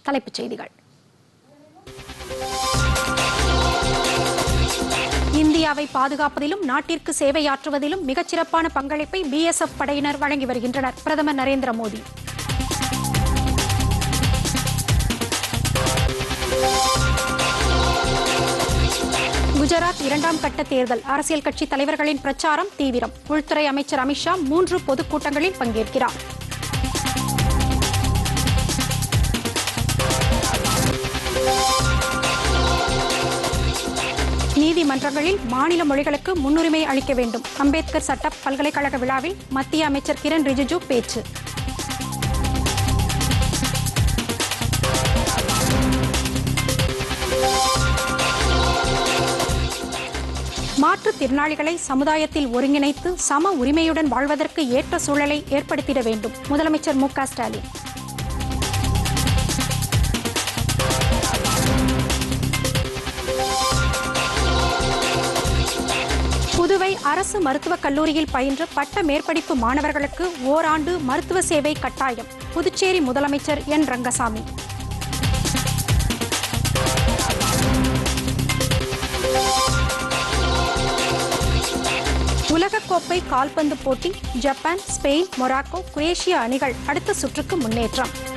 தலைப்புச் செய்திகள் இந்தியாவை பாதுகாப்பதிலும் நாட்டிற்கு சேவையாற்றுவதிலும் மிகச்சிறப்பான பங்களிப்பை பிஎஸ்எஃப் படையினர் வழங்கி வருகின்றனர் பிரதமர் நரேந்திர மோடி குஜராத் இரண்டாம் கட்ட தேர்தல் அரசியல் கட்சி தலைவர்களின் பிரச்சாரம் தீவிரம் உள்துறை அமைச்சர் அமித்ஷா மூன்று பொதுக்கூட்டங்களில் பங்கேற்கிறார் நீதிமன்றங்களில் மாநில மொழிகளுக்கு முன்னுரிமை அளிக்க வேண்டும் அம்பேத்கர் சட்ட பல்கலைக்கழக விழாவில் மத்திய அமைச்சர் கிரண் ரிஜிஜு பேச்சு மாற்றுத்திறனாளிகளை சமுதாயத்தில் ஒருங்கிணைத்து சம உரிமையுடன் வாழ்வதற்கு ஏற்ற சூழலை ஏற்படுத்திட வேண்டும் முதலமைச்சர் மு க ஸ்டாலின் புதுவை அரசு மருத்துவக் கல்லூரியில் பயின்ற பட்ட மேற்படிப்பு மாணவர்களுக்கு ஓராண்டு மருத்துவ சேவை கட்டாயம் புதுச்சேரி முதலமைச்சர் என் ரங்கசாமி உலகக்கோப்பை கால்பந்து போட்டி ஜப்பான் ஸ்பெயின் மொராக்கோ குரேஷியா அணிகள் அடுத்த சுற்றுக்கு முன்னேற்றம்